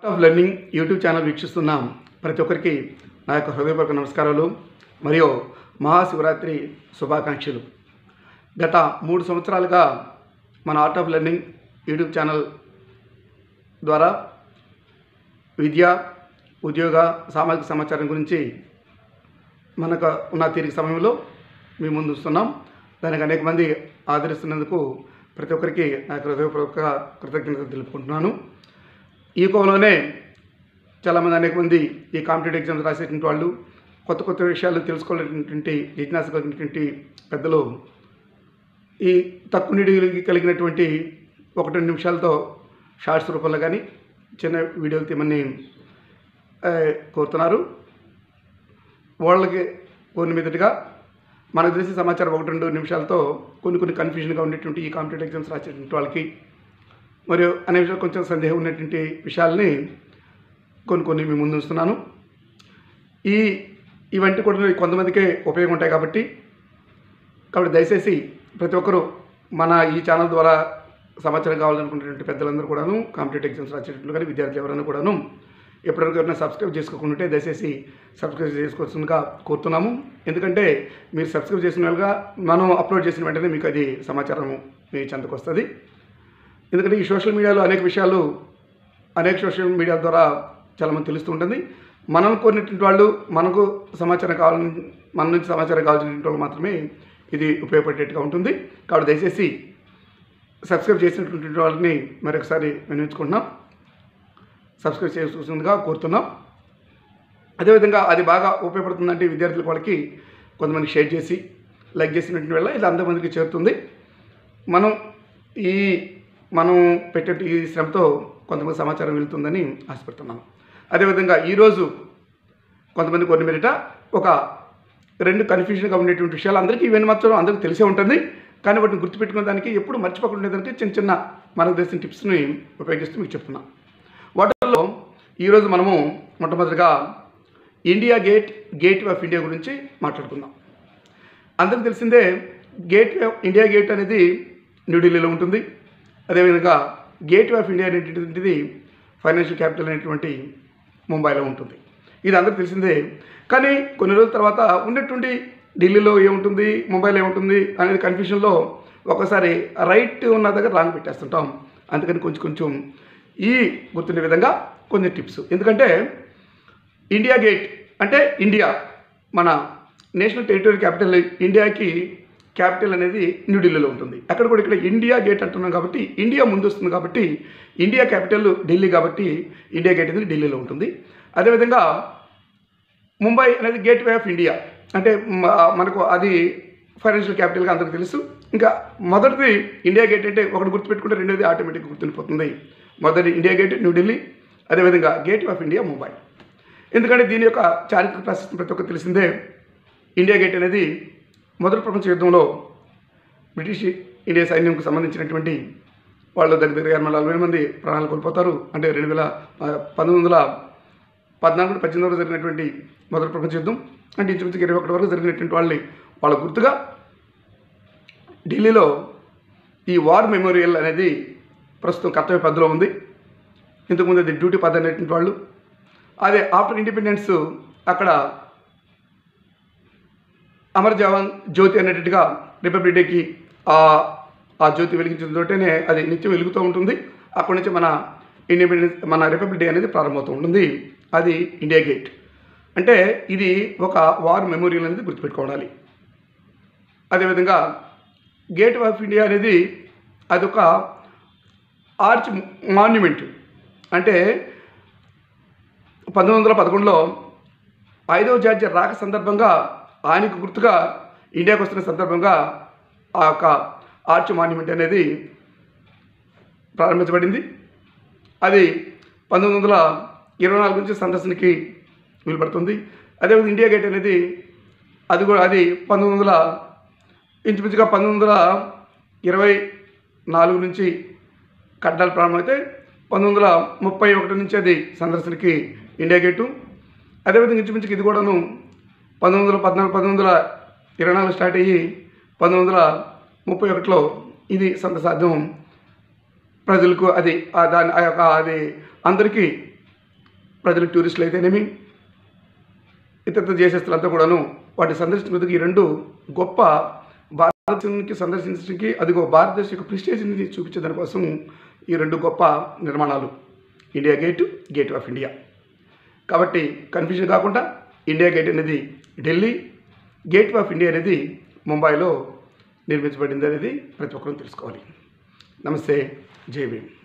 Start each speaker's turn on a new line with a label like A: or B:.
A: of learning YouTube channel వీక్షిస్తున్న ప్రతి ఒక్కరికి నా యొక్క హృదయపూర్వక నమస్కారాలు మరియు మహాశివరాత్రి శుభాకాంక్షలు గత మూడు సంవత్సరాలుగా మన art of learning YouTube channel ద్వారా విద్య ఉద్యోగ సామాజిక సమాచారం గురించి మనకు ఉన్న తీరిక సమయంలో మీ ముందు వస్తున్నాం దానికి అనేక మంది ఆదరిస్తున్నందుకు ప్రతి ఒక్కరికి నా యొక్క హృదయపూర్వక కృతజ్ఞతలు తెలుపుకుంటున్నాను ఈ కోవలోనే చాలామంది అనేక మంది ఈ కాంపిటేటివ్ ఎగ్జామ్స్ రాసేటువంటి వాళ్ళు కొత్త కొత్త విషయాలు తెలుసుకోవాలనేటువంటి జిజ్ఞాస కలిగినటువంటి పెద్దలు ఈ తక్కువ నిడికి కలిగినటువంటి ఒకటి రెండు నిమిషాలతో షార్ట్స్ రూపంలో కానీ చిన్న వీడియోలు తీయమని ఆ, కోరుతున్నారు వాళ్ళకి కొన్ని మీదటిగా మనకు తెలిసిన సమాచారం ఒకటి రెండు నిమిషాలతో కొన్ని కొన్ని కన్ఫ్యూజన్గా ఉండేటువంటి ఈ కాంపిటేటివ్ ఎగ్జామ్స్ రాసేటువంటి వాళ్ళకి మరియు అనే విషయాలు కొంచెం సందేహం ఉన్నటువంటి విషయాల్ని కొన్ని కొన్ని మీ ముందు ఉంచుతున్నాను ఈ ఇవంటి కూడా కొంతమందికే ఉపయోగం ఉంటాయి కాబట్టి కాబట్టి దయచేసి ప్రతి ఒక్కరూ మన ఈ ఛానల్ ద్వారా సమాచారం కావాలనుకునేటువంటి పెద్దలందరూ కూడాను కాంపిటేటివ్ ఎగ్జామ్స్ రాసేటట్లు కానీ విద్యార్థులు ఎవరైనా కూడాను ఎప్పటివరకు ఎవరైనా సబ్స్క్రైబ్ చేసుకోకుంటే దయచేసి సబ్స్క్రైబ్ చేసుకోవాల్సిందిగా కోరుతున్నాము ఎందుకంటే మీరు సబ్స్క్రైబ్ చేసిన వాళ్ళుగా మనం అప్లోడ్ చేసిన వెంటనే మీకు అది సమాచారం మీ చెంతకు వస్తుంది ఎందుకంటే ఈ సోషల్ మీడియాలో అనేక విషయాలు అనేక సోషల్ మీడియా ద్వారా చాలామంది తెలుస్తూ ఉంటుంది మనం కొన్నిటువంటి వాళ్ళు మనకు సమాచారం కావాలని మన నుంచి సమాచారం కావాల్సినటువంటి వాళ్ళు మాత్రమే ఇది ఉపయోగపడేట్టుగా ఉంటుంది కాబట్టి దయచేసి సబ్స్క్రైబ్ చేసినటువంటి వాళ్ళని మరొకసారి వినియోగించుకుంటున్నాం సబ్స్క్రైబ్ చేసుకోవాల్సిందిగా కోరుతున్నాం అదేవిధంగా అది బాగా ఉపయోగపడుతుందంటే విద్యార్థుల వాళ్ళకి కొంతమంది షేర్ చేసి లైక్ చేసినటువంటి వల్ల ఇది అంతమందికి చేరుతుంది మనం ఈ మనం పెట్టే ఈ శ్రమతో కొంతమంది సమాచారం వెళ్తుందని ఆశపడుతున్నాను అదేవిధంగా ఈరోజు కొంతమంది కొన్ని మీదట ఒక రెండు కన్ఫ్యూజన్గా ఉండేటువంటి విషయాలు అందరికీ ఇవన్నీ మాత్రం అందరికీ తెలిసే ఉంటుంది కానీ వాటిని గుర్తుపెట్టుకునే దానికి ఎప్పుడు మర్చిపోకుండా ఉండేదానికి చిన్న చిన్న మనకు తెలిసిన టిప్స్ని ఉపయోగిస్తూ మీకు చెప్తున్నాం వాటిల్లో ఈరోజు మనము మొట్టమొదటిగా India gate gate of India గురించి మాట్లాడుకుందాం అందరికీ తెలిసిందే gateway of India gate అనేది న్యూఢిల్లీలో ఉంటుంది అదేవిధంగా గేట్ వే ఆఫ్ ఇండియా అనేటువంటిది ఫైనాన్షియల్ క్యాపిటల్ అనేటువంటి ముంబైలో ఉంటుంది ఇది అందరికీ తెలిసిందే కానీ కొన్ని రోజుల తర్వాత ఉన్నటువంటి ఢిల్లీలో ఏముంటుంది ముంబైలో ఏముంటుంది అనేది కన్ఫ్యూషన్లో ఒకసారి రైట్ ఉన్న దగ్గర రాంగ్ పెట్టేస్తుంటాం అందుకని కొంచెం కొంచెం ఈ గుర్తుండే విధంగా కొన్ని టిప్స్ ఎందుకంటే ఇండియా గేట్ అంటే ఇండియా మన నేషనల్ టెరిటరీ క్యాపిటల్ ఇండియాకి క్యాపిటల్ అనేది న్యూఢిల్లీలో ఉంటుంది అక్కడ కూడా ఇక్కడ ఇండియా గేట్ అంటున్నాం కాబట్టి ఇండియా ముందు వస్తుంది కాబట్టి ఇండియా క్యాపిటల్ ఢిల్లీ కాబట్టి ఇండియా గేట్ అనేది ఢిల్లీలో ఉంటుంది అదేవిధంగా ముంబై అనేది గేట్ వే ఆఫ్ ఇండియా అంటే మ- మనకు అది ఫైనాన్షియల్ క్యాపిటల్గా అందరికీ తెలుసు ఇంకా మొదటిది ఇండియా గేట్ అంటే ఒకటి గుర్తుపెట్టుకుంటే రెండోది ఆటోమేటిక్గా గుర్తుండిపోతుంది మొదటి ఇండియా గేట్ న్యూఢిల్లీ అదేవిధంగా గేట్ ఆఫ్ ఇండియా ముంబై ఎందుకంటే దీని యొక్క చారిత్రక ప్రాశస్త్యం ప్రతి ఒక్కరు తెలిసిందే ఇండియా గేట్ అనేది మొదటి ప్రపంచ యుద్ధంలో బ్రిటిష్ ఇండియా సైన్యంకు సంబంధించినటువంటి వాళ్ళు దగ్గర దగ్గర ఎనభై నలభై మంది ప్రాణాలు కోల్పోతారు అంటే రెండు వేల ఆ, పంతొమ్మిది వందల పద్నాలుగు నుండి పద్దెనిమిది వరకు జరిగినటువంటి మొదటి ప్రపంచ యుద్ధం అంటే ఇంచుమించుగా ఇరవై ఒకటి వరకు జరిగినటువంటి వాళ్ళని వాళ్ళ గుర్తుగా ఢిల్లీలో ఈ వార్ మెమోరియల్ అనేది ప్రస్తుతం కర్తవ్య పద్ధతిలో ఉంది ఇంతకుముందు అది డ్యూటీ పద్ధతి అనేటువంటి వాళ్ళు అదే ఆఫ్టర్ ఇండిపెండెన్స్ అక్కడ అమర్ జవాన్ జ్యోతి అనేటట్టుగా రిపబ్లిక్ డేకి ఆ ఆ జ్యోతి వెలిగించడంతోటనే అది నిత్యం వెలుగుతూ ఉంటుంది అక్కడి నుంచి మన ఇండిపెండెన్స్ మన రిపబ్లిక్ డే అనేది ప్రారంభమవుతూ ఉంటుంది అది ఇండియా గేట్ అంటే ఇది ఒక వార్ మెమోరియల్ అనేది గుర్తుపెట్టుకోవాలి అదేవిధంగా గేట్ ఆఫ్ ఇండియా అనేది అదొక ఆర్చ్ మాన్యుమెంట్ అంటే పంతొమ్మిది వందల పదకొండులో ఐదవ జార్జి రాక సందర్భంగా ఆయనకు గుర్తుగా ఇండియాకు వస్తున్న సందర్భంగా ఆ యొక్క ఆర్చ్ మాన్యుమెంట్ అనేది ప్రారంభించబడింది అది పంతొమ్మిది వందల ఇరవై నాలుగు నుంచి సందర్శనకి వీలుపడుతుంది అదేవిధంగా ఇండియా గేట్ అనేది అది కూడా అది పంతొమ్మిది వందల ఇంచుమించుగా పంతొమ్మిది వందల ఇరవై నాలుగు నుంచి కట్టడాలు ప్రారంభమైతే పంతొమ్మిది వందల ముప్పై ఒకటి నుంచి అది సందర్శనకి ఇండియా గేటు అదేవిధంగా ఇంచుమించుగా ఇది కూడాను పంతొమ్మిది వందల పద్నాలుగు పంతొమ్మిది వందల ఇరవై నాలుగు స్టార్ట్ అయ్యి పంతొమ్మిది వందల ముప్పై ఒకటిలో ఇది సంత సాధ్యం ప్రజలకు అది ఆ దాని ఆ యొక్క అది అందరికీ ప్రజలు టూరిస్టులు అయితేనేమి ఇతర దేశస్తులంతా కూడాను వాటిని సందర్శించేందుకు ఈ రెండు గొప్ప భారతదేశానికి సందర్శించడానికి అదిగో భారతదేశం యొక్క ప్రిస్టేజ్ని చూపించే దానికోసం ఈ రెండు గొప్ప నిర్మాణాలు India gate gate of India కాబట్టి కన్ఫ్యూజన్ కాకుండా ఇండియా గేట్ అనేది ఢిల్లీ గేట్ ఆఫ్ ఇండియా అనేది ముంబైలో నిర్మించబడింది అనేది ప్రతి ఒక్కరూ తెలుసుకోవాలి నమస్తే జై భీమ్